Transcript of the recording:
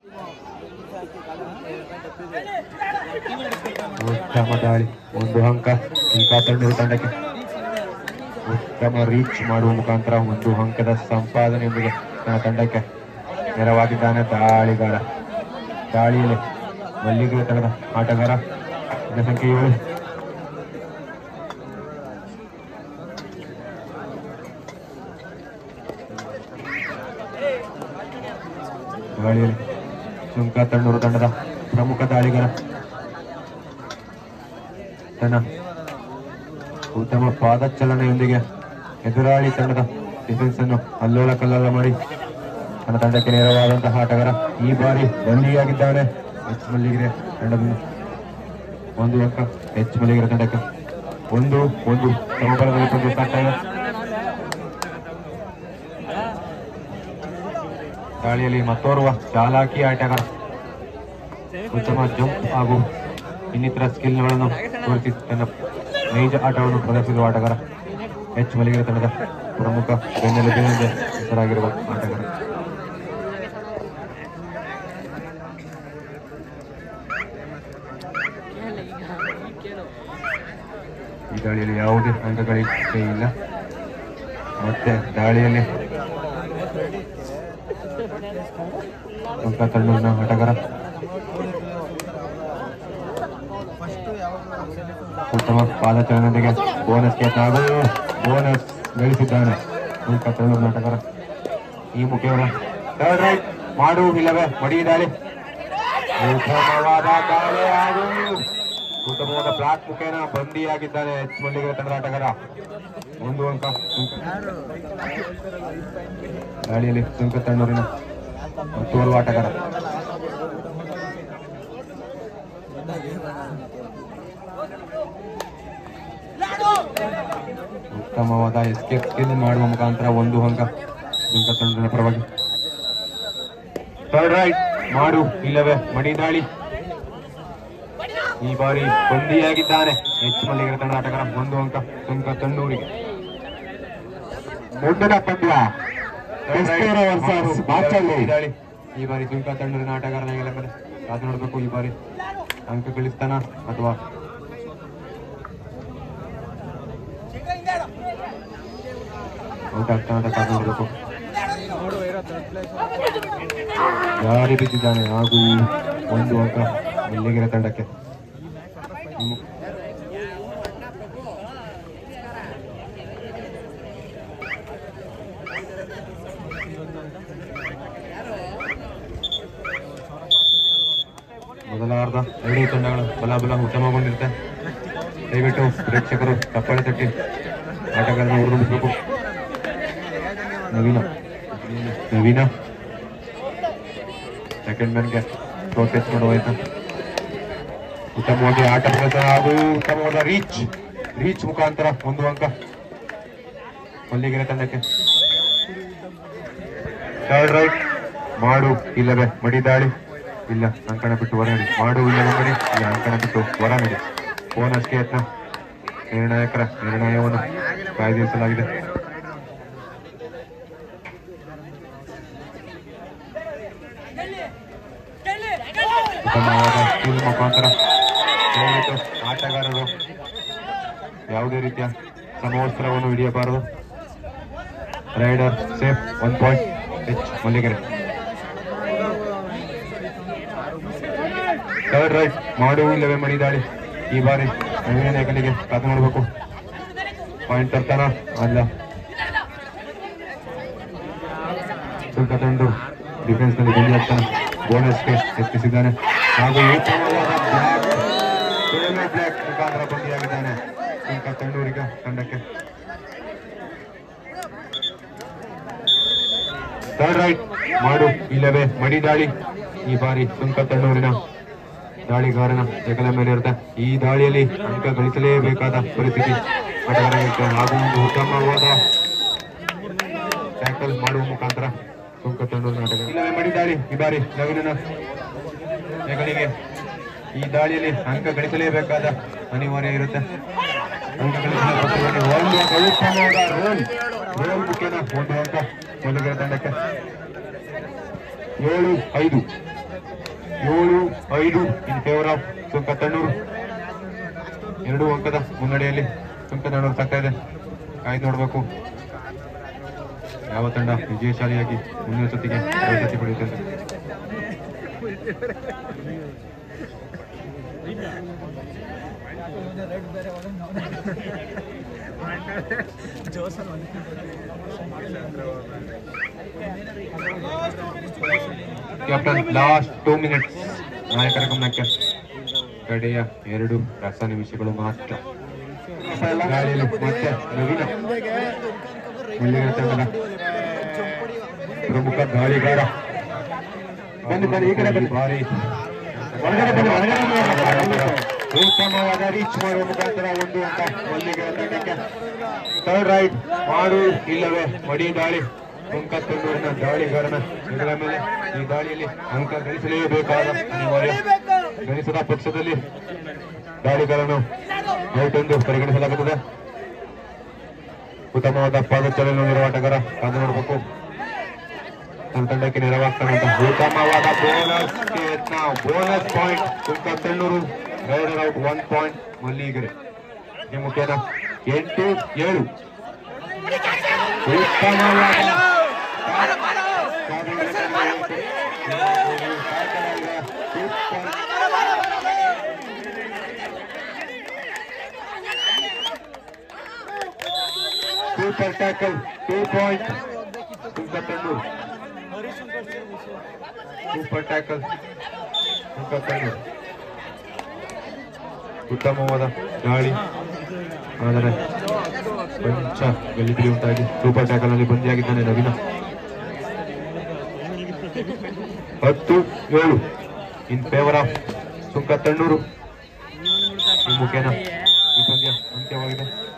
ಉತ್ತಮ ದಾಳಿ ಒಂದು ಅಂಕ ಅಂಕ ತಂಡದ ತಂಡಕ್ಕೆ ಉತ್ತಮ ರೀಚ್ ಮಾಡುವ ಮುಖಾಂತರ ಒಂದು ಅಂಕದ ಸಂಪಾದನೆಯೊಂದಿಗೆ ತನ್ನ ತಂಡಕ್ಕೆ ನೆರವಾಗಿದ್ದಾನೆ ದಾಳಿಗಾರ ದಾಳಿಯಲ್ಲಿ ಮಲ್ಲಿಗೆ ತಂಡದ ಆಟಗಾರ ಇದರ ಸಂಖ್ಯೆ ಏಳು ದಾಳಿಯಲ್ಲಿ ಸುಂಕ ತಣ್ಣೂರು ತಂಡದ ಪ್ರಮುಖ ದಾಳಿಗಾರ ತನ್ನ ಉತ್ತಮ ಪಾದಚಲನೆಯೊಂದಿಗೆ ಎದುರಾಳಿ ತಂಡದ ಡಿಫೆನ್ಸ್ ಅನ್ನು ಅಲ್ಲೋಲ ಕಲ್ಲೋಲ ಮಾಡಿ ತನ್ನ ತಂಡಕ್ಕೆ ನೇರವಾದಂತಹ ಆಟಗಾರ ಈ ಬಾರಿ ಬಂದಿಯಾಗಿದ್ದಾನೆ ಎಚ್ ಮಲ್ಲಿಗೆರೆ ತಂಡದಿಂದ ಒಂದು ಅಂಕ ಎಚ್ ಮಲ್ಲಿಗೆರೆ ತಂಡಕ್ಕೆ ಒಂದು ಒಂದು ಸಮಬಲದಲ್ಲಿ ಪಂದ್ಯ ಸಾಗ್ತಾ ಇದೆ ದಾಳಿಯಲ್ಲಿ ಮತ್ತೋರ್ವ ಚಾಲಾಕಿ ಆಟಗಾರ ಉತ್ತಮ ಜಂಪ್ ಹಾಗೂ ಇನ್ನಿತರ ಸ್ಕಿಲ್ಗಳನ್ನು ತೋರಿಸಿ ತನ್ನ ನೈಜ ಆಟವನ್ನು ಪ್ರದರ್ಶಿಸುವ ಆಟಗಾರ ಎಚ್ ಮಲ್ಲಿಗೆರೆ ತಂಡದ ಪ್ರಮುಖ ಬೆನ್ನೆಲುಬಿನಿಂದ ಹೆಸರಾಗಿರುವ ಆಟಗಾರ ಈ ದಾಳಿಯಲ್ಲಿ ಯಾವುದೇ ಅಂಕಗಳಿಗೆ ಇಲ್ಲ ಮತ್ತೆ ದಾಳಿಯಲ್ಲಿ ಅಂಕ ತಣ್ಣೂರಿನ ಆಟಗಾರ ಉತ್ತಮ ಪಾದಚಾಲನೆಯೊಂದಿಗೆ ಬೋನಸ್ ಗೆ ಹಾಗೂ ಬೋನಸ್ ಗಳಿಸಿದ್ದಾನೆ ಅಂಕ ತಣ್ಣೂರಿನ ಆಟಗಾರ ಈ ಮುಖ್ಯವರ ಥರ್ಡ್ ರೈಟ್ ಮಾಡು ಇಲ್ಲವೇ ಮಡಿ ದಾಳಿ ಉತ್ತಮವಾದ ದಾಳಿ ಹಾಗೂ ಉತ್ತಮವಾದ ಬ್ಲಾಕ್ ಮುಖೇನ ಬಂದಿಯಾಗಿದ್ದಾನೆ ಎಚ್ ಮಲ್ಲಿಗೆ ತಂಡದ ಆಟಗಾರ ಒಂದು ಅಂಕ ಸುಂಕ. ದಾಳಿಯಲ್ಲಿ ಸುಂಕ ತಣ್ಣೂರಿನ ಮತ್ತೋರ್ವ ಆಟಗಾರ ಉತ್ತಮವಾದ ಎಸ್ಕೇಪ್ ಸ್ಕಿಲ್ ಮಾಡುವ ಮುಖಾಂತರ ಒಂದು ಅಂಕ ಸುಂಕ ತಣ್ಣೂರಿನ ಪರವಾಗಿ ಥರ್ಡ್ ರೈಟ್ ಮಾಡು ಇಲ್ಲವೇ ಮಡಿ ದಾಳಿ ಈ ಬಾರಿ ಬಂದಿಯಾಗಿದ್ದಾನೆ ಎಚ್ ಮಲ್ಲಿಗೆ ತಂಡ ಆಟಗಾರ ಒಂದು ಅಂಕ ಸುಂಕ ತಣ್ಣೂರಿಗೆ ಮುಂದಿನ ಪಂದ್ಯ ಎಸ್ಕೇರ versus ಬಾಚಳ್ಳಿ. ದಾಳಿ ಈ ಬಾರಿ ಸುಂಕ ತಣ್ಣೂರಿನ ಆಟಗಾರನಾಗಿಲ್ಲ ಮೇಲೆ ಕಾದು ನೋಡಬೇಕು ಈ ಬಾರಿ ಅಂಕ ಗಳಿಸ್ತಾನ ಅಥವಾ ಔಟ್ ಆಗ್ತಾನ ಅಂತ ಕಾದು ನೋಡಬೇಕು ಯಾರಿ ಬಿದ್ದಿದ್ದಾನೆ ಹಾಗೂ ಒಂದು ಅಂಕ ಮಲ್ಲಿಗೆರೆ ತಂಡಕ್ಕೆ ಇನ್ನು ಮೊದಲ ಅರ್ಧ ಎರಡೂ ತಂಡಗಳು ಬಲಾಬಲ ಉತ್ತಮಗೊಂಡಿರುತ್ತೆ ದಯವಿಟ್ಟು ಪ್ರೇಕ್ಷಕರು ತಪ್ಪಾಳೆ ತಟ್ಟಿ ಆಟಗಾರನ ಹುರಿದುಂಬಿಸಬೇಕು ನವೀನ ನವೀನ ಸೆಕೆಂಡ್ ಮ್ಯಾನ್ಗೆ ಪ್ರೋಟೆಸ್ಟ್ ಮಾಡುವಾಯ್ತು ಉತ್ತಮವಾಗಿ ಆಟ ಪ್ರದರ್ಶನ ಹಾಗೂ ಉತ್ತಮವಾದ ರೀಚ್ ರೀಚ್ ಮುಖಾಂತರ ಒಂದು ಅಂಕ ಮಲ್ಲಿಗೆರೆ ತಂಡಕ್ಕೆ ಥರ್ಡ್ ರೈಟ್ ಮಾಡು ಇಲ್ಲವೇ ಮಡಿ ದಾಳಿ ಇಲ್ಲ ಅಂಕಣ ಬಿಟ್ಟು ಹೊರ ನಡಿ ಮಾಡು ಇಲ್ಲವೇ ಮಡಿ ಇಲ್ಲ ಅಂಕಣ ಬಿಟ್ಟು ಹೊರ ನಡಿ ಬೋನಸ್ಗೆ ಯತ್ನ ನಿರ್ಣಾಯಕರ ನಿರ್ಣಯವನ್ನು ಕಾಯ್ದಿರಿಸಲಾಗಿದೆ ಉತ್ತಮವಾದ ಸ್ಕಿಲ್ ಮುಖಾಂತರ ದಯವಿಟ್ಟು ಆಟಗಾರರು ಯಾವುದೇ ರೀತಿಯ ಸಮವಸ್ತ್ರವನ್ನು ಹಿಡಿಯಬಾರದು raider safe one point H Malligere third raid ಮಾಡು ಇಲ್ಲವೇ ಮಣಿ ದಾಳಿ ಈ ಬಾರಿ ನವೀನ ನಾಯಕನಿಗೆ ಕಾದು ನೋಡಬೇಕು ಪಾಯಿಂಟ್ ತರ್ತಾನ ಅಲ್ಲ ಶುಲ್ಕ ತಂದು ಡಿಫೆನ್ಸ್ ನಲ್ಲಿ ಬಂದಿ ಆಗ್ತಾನೆ ಬೋನಸ್ಗೆ ಯತ್ನಿಸಿದ್ದಾನೆ ಹಾಗೂ ಉತ್ತಮವಾದ ಬ್ಲಾಕ್ ಸೋಲೋ ಬ್ಲಾಕ್ ಮುಖಾಂತರ ಬಂದಿಯಾಗಿದ್ದಾನೆ ಶುಲ್ಕ ತಂಡೂರಿಗ ತಂಡಕ್ಕೆ ಥರ್ಡ್ ರೈಟ್ ಮಾಡು ಇಲ್ಲವೇ ಮಡಿ ದಾಳಿ ಈ ಬಾರಿ ಸುಂಕ ತಣ್ಣೂರಿನ ದಾಳಿಗಾರನ ಜಗಲ ಮೇಲೆ ಇರುತ್ತೆ ಈ ದಾಳಿಯಲ್ಲಿ ಅಂಕ ಗಳಿಸಲೇಬೇಕಾದ ಪರಿಸ್ಥಿತಿ ಆಟಗಾರರಿಗೆ ಹಾಗೂ ಒಂದು ಉತ್ತಮವಾದ ಟ್ಯಾಕಲ್ ಮಾಡುವ ಮುಖಾಂತರ ಸುಂಕ ತಣ್ಣೂರಿನ ಆಟಗಾರ ಇಲ್ಲವೇ ಮಡಿ ದಾಳಿ ಈ ಬಾರಿ ನವೀನನ ಹೆಗಲಿಗೆ ಈ ದಾಳಿಯಲ್ಲಿ ಅಂಕ ಗಳಿಸಲೇಬೇಕಾದ ಅನಿವಾರ್ಯ ಇರುತ್ತೆ ಅಂಕ ಗಳಿಸಲೇಬೇಕಾದ ಒಂದು ಅಂಕ ಉತ್ತಮವಾದ ರೋಲ್ ರೋಲ್ ಮುಖೇನ ಒಂದು ಅಂಕ ಮೊದಲಿಗೆ ತಂಡಕ್ಕೆ ಏಳು ಐದು ಏಳು ಐದು ಇನ್ ಫೇವರ್ ಆಫ್ ಸುಂಕ ತಣ್ಣೂರು ಎರಡು ಅಂಕದ ಮುನ್ನಡೆಯಲ್ಲಿ ಸುಂಕ ತಣ್ಣೂರು ಸಾಕ್ತಾ ಇದೆ ಕಾಯ್ದು ನೋಡ್ಬೇಕು ಯಾವ ತಂಡ ವಿಜಯಶಾಲಿಯಾಗಿ ಮುಂದಿನ ಸುತ್ತಿಗೆ ಪ್ರಶಸ್ತಿ ಪಡೆಯುತ್ತೆ ಅಂತ. ಕ್ಯಾಪ್ಟನ್ ಲಾಸ್ಟ್ ಟೂ ಮಿನಿಟ್ಸ್ ನಾಯಕರ ಗಮನಕ್ಕೆ ಕಡೆಯ ಎರಡು ರಸ ನಿಮಿಷಗಳು ಮಾತ್ರ ಗಾಳಿಯಲ್ಲಿ ಮತ್ತೆ ನವೀನ ಮುಳ್ಳಿನ ತಂಡದ ಪ್ರಮುಖ ಗಾಳಿಗಾರ ಬನ್ನಿ ಬನ್ನಿ ಈ ಕಡೆ ಬನ್ನಿ ಭಾರಿ ಹೊರಗಡೆ ಬನ್ನಿ ಹೊರಗಡೆ ಬನ್ನಿ. ಉತ್ತಮವಾದ ರೀಚ್ ಮಾಡುವ ಮುಖಾಂತರ ಒಂದು ಅಂಕ ಮಲ್ಲಿಗೆ ತಂಡಕ್ಕೆ ಥರ್ಡ್ ರೈಟ್ ಮಾಡು ಇಲ್ಲವೇ ಮಡಿ ದಾಳಿ ಸುಂಕತ್ತೂರಿನ ದಾಳಿಗಾರನ ಹೆಗಲ ಮೇಲೆ ಈ ದಾಳಿಯಲ್ಲಿ ಅಂಕ ಗಳಿಸಲೇಬೇಕಾದ ಅನಿವಾರ್ಯ ಗಳಿಸದ ಪಕ್ಷದಲ್ಲಿ ದಾಳಿಗಾರನು ಔಟ್ ಎಂದು ಪರಿಗಣಿಸಲಾಗುತ್ತದೆ ಉತ್ತಮವಾದ ಪಾದಚಾಲನೆ ಹೊಂದಿರುವ ಆಟಗಾರ ಕಾದು ನೋಡಬೇಕು ತನ್ನ ತಂಡಕ್ಕೆ ನೆರವಾಗ್ತಾನಂತ ಉತ್ತಮವಾದ ಬೋನಸ್ ಯತ್ನ ಬೋನಸ್ ಪಾಯಿಂಟ್ ಸುಂಕ Tellur raider out one point Malligere ಈ ಮುಖ್ಯನ ಎಂಟು ಏಳು ಉತ್ತಮವಾದ ಸೂಪರ್ ಟ್ಯಾಕಲ್ ಟೂ ಪಾಯಿಂಟ್ ಸುಂಕ ತೆಳ್ಳೂರು ಸೂಪರ್ ಟ್ಯಾಕಲ್ ಸುಂಕ ತೆಳ್ಳೂರು ಉತ್ತಮವಾದ ಗಾಳಿ ಆದರೆ ಕೊಂಚ ಗಲಿಬಿಲಿ ಉಂಟಾಗಿ ಸೂಪರ್ ಟ್ಯಾಕಲ್ ನಲ್ಲಿ ಬಂದಿಯಾಗಿದ್ದಾನೆ ನವೀನ ಹತ್ತು ಏಳು ಇನ್ ಫೇವರ್ ಆಫ್ ಸುಂಕ ತಣ್ಣೂರು ಈ ಮುಖೇನ ಈ ಪಂದ್ಯ ಅಂತ್ಯವಾಗಿದೆ